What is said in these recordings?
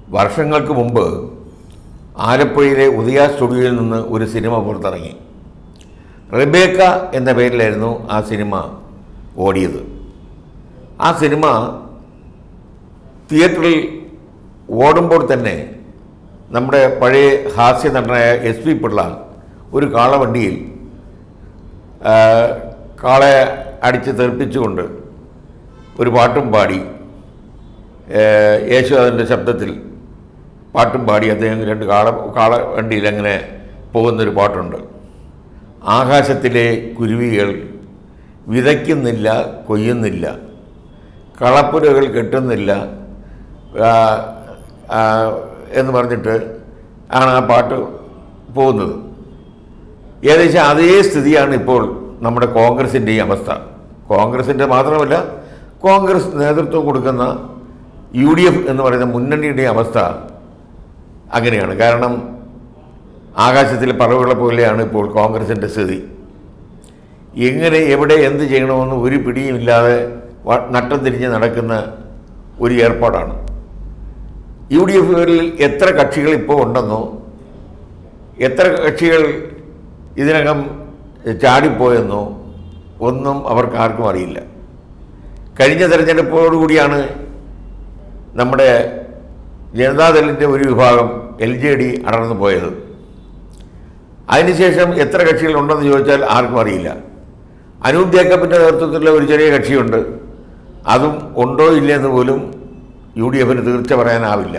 വർഷങ്ങൾക്ക് മുമ്പ് ആലപ്പുഴയിലെ ഉദയ സ്റ്റുഡിയോയിൽ നിന്ന് ഒരു സിനിമ പുറത്തിറങ്ങി റെബേക്ക എന്ന പേരിലായിരുന്നു ആ സിനിമ ഓടിയത് ആ സിനിമ തിയേറ്ററിൽ ഓടുമ്പോൾ തന്നെ നമ്മുടെ പഴയ ഹാസ്യ നടനായ എസ് പി പിള്ള ഒരു കാളവണ്ടിയിൽ ആ, കാളയെ അടിച്ച് തെറിപ്പിച്ചുകൊണ്ട് ഒരു പാട്ടും പാടി ഏഹ് യേശുദാസിൻ്റെ ശബ്ദത്തിൽ പാട്ടും പാടി അദ്ദേഹം രണ്ട് കാള കാള വണ്ടിയിൽ അങ്ങനെ പോകുന്നൊരു പാട്ടുണ്ട് ആകാശത്തിലെ കുരുവികൾ വിതയ്ക്കുന്നില്ല കൊയ്യുന്നില്ല കളപ്പുരകൾ കെട്ടുന്നില്ല ആ, ആ, എന്ന് പറഞ്ഞിട്ട് ആണ് ആ പാട്ട് പോകുന്നത് ഏകദേശം അതേ സ്ഥിതിയാണ് ഇപ്പോൾ നമ്മുടെ കോൺഗ്രസിൻ്റെ ഈ അവസ്ഥ കോൺഗ്രസിൻ്റെ മാത്രമല്ല കോൺഗ്രസ് നേതൃത്വം കൊടുക്കുന്ന യു ഡി എഫ് എന്ന് പറയുന്ന മുന്നണിയുടെ അവസ്ഥ അങ്ങനെയാണ് കാരണം ആകാശത്തിലെ പറവുകളെ പോലെയാണ് ഇപ്പോൾ കോൺഗ്രസിൻ്റെ സ്ഥിതി എങ്ങനെ എവിടെ എന്ത് ചെയ്യണമെന്ന് ഒരു പിടിയുമില്ലാതെ വ- നട്ടം തിരിഞ്ഞ് നടക്കുന്ന ഒരു ഏർപ്പാടാണ് യു ഡി എഫുകളിൽ എത്ര കക്ഷികൾ ഇപ്പോൾ ഉണ്ടെന്നോ എത്ര കക്ഷികൾ ഇതിനകം ചാടിപ്പോയെന്നോ ഒന്നും അവർക്ക് ആർക്കും അറിയില്ല കഴിഞ്ഞ തെരഞ്ഞെടുപ്പോടുകൂടിയാണ് നമ്മുടെ ജനതാദളിൻ്റെ ഒരു വിഭാഗം എൽ ജെ ഡി അടർന്നു പോയത് അതിനുശേഷം എത്ര കക്ഷികളുണ്ടെന്ന് ചോദിച്ചാൽ ആർക്കും അറിയില്ല അനൂപ് ജേക്കബിൻ്റെ നേതൃത്വത്തിലുള്ള ഒരു ചെറിയ കക്ഷിയുണ്ട് അതും ഉണ്ടോ ഇല്ലെന്ന് പോലും യു ഡി എഫിന് തീർച്ച പറയാനാവില്ല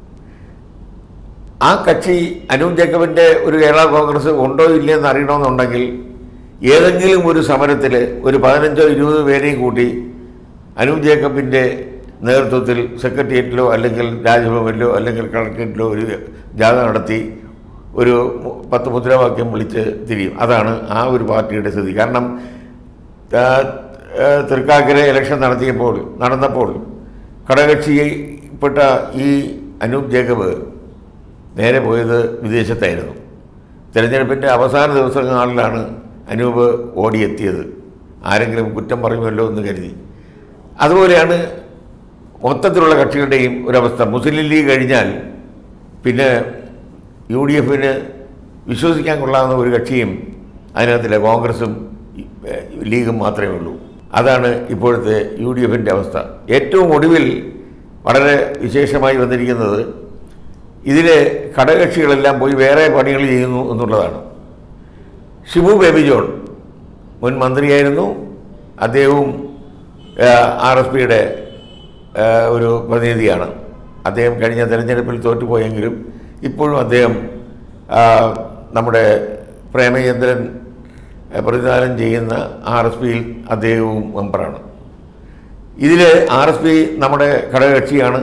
ആ കക്ഷി അനൂപ് ജേക്കബിൻ്റെ ഒരു കേരള കോൺഗ്രസ് ഉണ്ടോ ഇല്ലയെന്ന് അറിയണമെന്നുണ്ടെങ്കിൽ ഏതെങ്കിലും ഒരു സമരത്തിൽ ഒരു പതിനഞ്ചോ ഇരുപത് പേരെയും കൂട്ടി അനൂപ് ജേക്കബിൻ്റെ നേതൃത്വത്തിൽ സെക്രട്ടേറിയറ്റിലോ അല്ലെങ്കിൽ രാജ്ഭവനിലോ അല്ലെങ്കിൽ കളക്ടറേറ്റിലോ ഒരു ജാഥ നടത്തി ഒരു മു- പത്ത് മുദ്രാവാക്യം വിളിച്ച് തിരിയും അതാണ് ആ ഒരു പാർട്ടിയുടെ സ്ഥിതി കാരണം ആ, ആ, തൃക്കാക്കര ഇലക്ഷൻ നടത്തിയപ്പോൾ നടന്നപ്പോൾ ഘടകക്ഷിപ്പെട്ട ഈ അനൂപ് ജേക്കബ് നേരെ പോയത് വിദേശത്തായിരുന്നു തിരഞ്ഞെടുപ്പിൻ്റെ അവസാന ദിവസങ്ങളിലാണ് അനൂപ് ഓടിയെത്തിയത് ആരെങ്കിലും കുറ്റം പറയുമല്ലോ എന്ന് കരുതി അതുപോലെയാണ് മൊത്തത്തിലുള്ള കക്ഷികളുടെയും ഒരവസ്ഥ മുസ്ലിം ലീഗ് കഴിഞ്ഞാൽ പിന്നെ യു ഡി എഫിന് വിശ്വസിക്കാൻ കൊള്ളാവുന്ന ഒരു കക്ഷിയും അതിനകത്തില്ല കോൺഗ്രസും ഏഹ്, ലീഗും മാത്രമേ ഉള്ളൂ അതാണ് ഇപ്പോഴത്തെ യു ഡി എഫിൻ്റെ അവസ്ഥ ഏറ്റവും ഒടുവിൽ വളരെ വിശേഷമായി വന്നിരിക്കുന്നത് ഇതിലെ ഘടകകക്ഷികളെല്ലാം പോയി വേറെ പണികൾ ചെയ്യുന്നു എന്നുള്ളതാണ് ഷിബു ബേബി ജോൺ മുൻ മന്ത്രിയായിരുന്നു അദ്ദേഹവും ആർ എസ് പിയുടെ ഒരു പ്രതിനിധിയാണ് അദ്ദേഹം കഴിഞ്ഞ തെരഞ്ഞെടുപ്പിൽ തോറ്റുപോയെങ്കിലും ഇപ്പോഴും അദ്ദേഹം ആ, നമ്മുടെ പ്രേമചന്ദ്രൻ ആ, പ്രതിദാനം ചെയ്യുന്ന ആർ എസ് പിയിൽ അദ്ദേഹവും മെമ്പറാണ് ഇതിൽ ആർ എസ് പി നമ്മുടെ ഘടകകക്ഷിയാണ്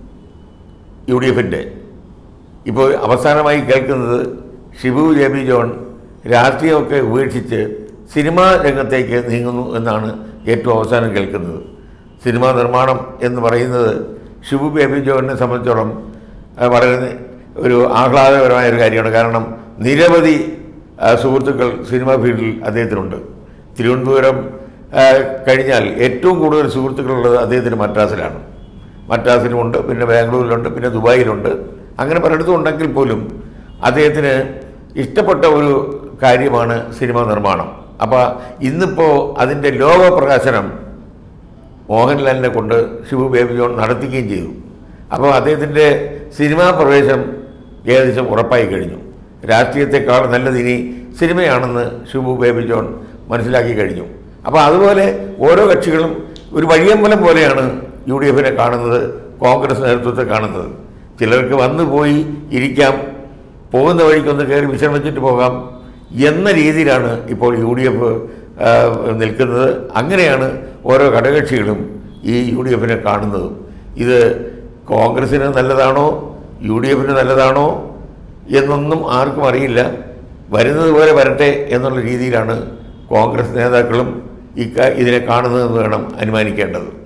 യു ഡി എഫിൻ്റെ ഇപ്പോൾ അവസാനമായി കേൾക്കുന്നത് ഷിബു ജെ ബി ജോൺ രാഷ്ട്രീയമൊക്കെ ഉപേക്ഷിച്ച് സിനിമാ രംഗത്തേക്ക് നീങ്ങുന്നു എന്നാണ് ഏറ്റവും അവസാനം കേൾക്കുന്നത് സിനിമാ നിർമ്മാണം എന്ന് പറയുന്നത് ഷിബു ബേബി ജോണിനെ സംബന്ധിച്ചോളം ആ, വളരെ ഒരു ആഹ്ലാദകരമായ ഒരു കാര്യമാണ് കാരണം നിരവധി ആ, സുഹൃത്തുക്കൾ സിനിമാ ഫീൽഡിൽ അദ്ദേഹത്തിനുണ്ട് തിരുവനന്തപുരം ആ, കഴിഞ്ഞാൽ ഏറ്റവും കൂടുതൽ സുഹൃത്തുക്കളുള്ളത് അദ്ദേഹത്തിന് മദ്രാസിലാണ് മദ്രാസിലുമുണ്ട് പിന്നെ ബാംഗ്ലൂരിലുണ്ട് പിന്നെ ദുബായിലുണ്ട് അങ്ങനെ പലയിടത്തും ഉണ്ടെങ്കിൽ പോലും അദ്ദേഹത്തിന് ഇഷ്ടപ്പെട്ട ഒരു കാര്യമാണ് സിനിമ നിർമ്മാണം അപ്പോൾ ഇന്നിപ്പോൾ അതിൻ്റെ ലോക പ്രകാശനം മോഹൻലാലിനെ കൊണ്ട് ഷിബു ബേബി ജോൺ നടത്തിക്കുകയും ചെയ്തു അപ്പോൾ അദ്ദേഹത്തിൻ്റെ സിനിമാ പ്രവേശം ഏകദേശം ഉറപ്പായി കഴിഞ്ഞു രാഷ്ട്രീയത്തെക്കാൾ നല്ലത് ഇനി സിനിമയാണെന്ന് ഷിബു ബേബി ജോൺ മനസ്സിലാക്കി കഴിഞ്ഞു അപ്പോൾ അതുപോലെ ഓരോ കക്ഷികളും ഒരു വഴിയമ്പലം പോലെയാണ് യു ഡി എഫിനെ കാണുന്നത് കോൺഗ്രസ് നേതൃത്വത്തെ കാണുന്നത് ചിലർക്ക് വന്നു പോയി ഇരിക്കാം പോകുന്ന വഴിക്കൊന്ന് കയറി വിശ്രമിച്ചിട്ട് പോകാം എന്ന രീതിയിലാണ് ഇപ്പോൾ യു ഡി എഫ് നിൽക്കുന്നത് അങ്ങനെയാണ് ഓരോ ഘടകകക്ഷികളും ഈ യു ഡി എഫിനെ കാണുന്നതും ഇത് കോൺഗ്രസ്സിന് നല്ലതാണോ യു ഡി എഫിന് നല്ലതാണോ എന്നൊന്നും ആർക്കും അറിയില്ല വരുന്നത് പോലെ വരട്ടെ എന്നുള്ള രീതിയിലാണ് കോൺഗ്രസ് നേതാക്കളും ഇക്ക ഇതിനെ കാണുന്നതെന്ന് വേണം അനുമാനിക്കേണ്ടത്